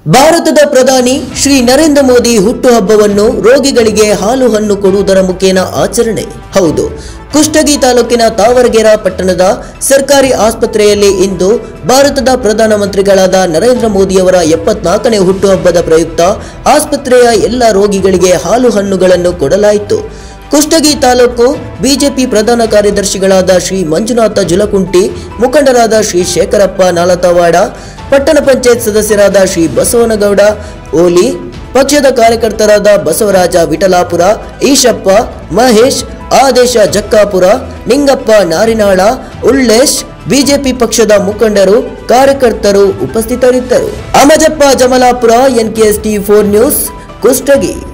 ಭಾರತದ ಪ್ರಧಾನಿ ಶ್ರೀ ನರೇಂದ್ರ ಮೋದಿ ಹುಟ್ಟುಹಬ್ಬವನ್ನು ರೋಗಿಗಳಿಗೆ ಹಾಲು ಹಣ್ಣು ಕೊಡುವುದರ ಮುಖೇನ ಆಚರಣೆ ಹೌದು ಕುಷ್ಟಗಿ ತಾಲೂಕಿನ ತಾವರಗೆರ ಪಟ್ಟಣದ ಸರ್ಕಾರಿ ಆಸ್ಪತ್ರೆಯಲ್ಲಿ ಇಂದು ಭಾರತದ ಪ್ರಧಾನಮಂತ್ರಿಗಳಾದ ನರೇಂದ್ರ ಮೋದಿಯವರ ಎಪ್ಪತ್ನಾಲ್ಕನೇ ಹುಟ್ಟುಹಬ್ಬದ ಪ್ರಯುಕ್ತ ಆಸ್ಪತ್ರೆಯ ಎಲ್ಲ ರೋಗಿಗಳಿಗೆ ಹಾಲು ಹಣ್ಣುಗಳನ್ನು ಕೊಡಲಾಯಿತು ಕುಷ್ಟಗಿ ತಾಲೂಕು ಬಿಜೆಪಿ ಪ್ರಧಾನ ಕಾರ್ಯದರ್ಶಿಗಳಾದ ಶ್ರೀ ಮಂಜುನಾಥ ಜುಲಕುಂಟಿ ಮುಖಂಡರಾದ ಶ್ರೀ ಶೇಖರಪ್ಪ ನಾಲತವಾಡ ಪಟ್ಟಣ ಪಂಚಾಯತ್ ಸದಸ್ಯರಾದ ಶ್ರೀ ಬಸವನಗೌಡ ಓಲಿ ಪಕ್ಷದ ಕಾರ್ಯಕರ್ತರಾದ ಬಸವರಾಜ ವಿಠಲಾಪುರ ಈಶಪ್ಪ ಮಹೇಶ್ ಆದೇಶ ಜಕ್ಕಾಪುರ ನಿಂಗಪ್ಪ ನಾರಿನಾಳ ಉಳ್ಳೇಶ್ ಬಿಜೆಪಿ ಪಕ್ಷದ ಮುಖಂಡರು ಕಾರ್ಯಕರ್ತರು ಉಪಸ್ಥಿತರಿದ್ದರು Amajappa Jamalapura NKS T four news Kushtagi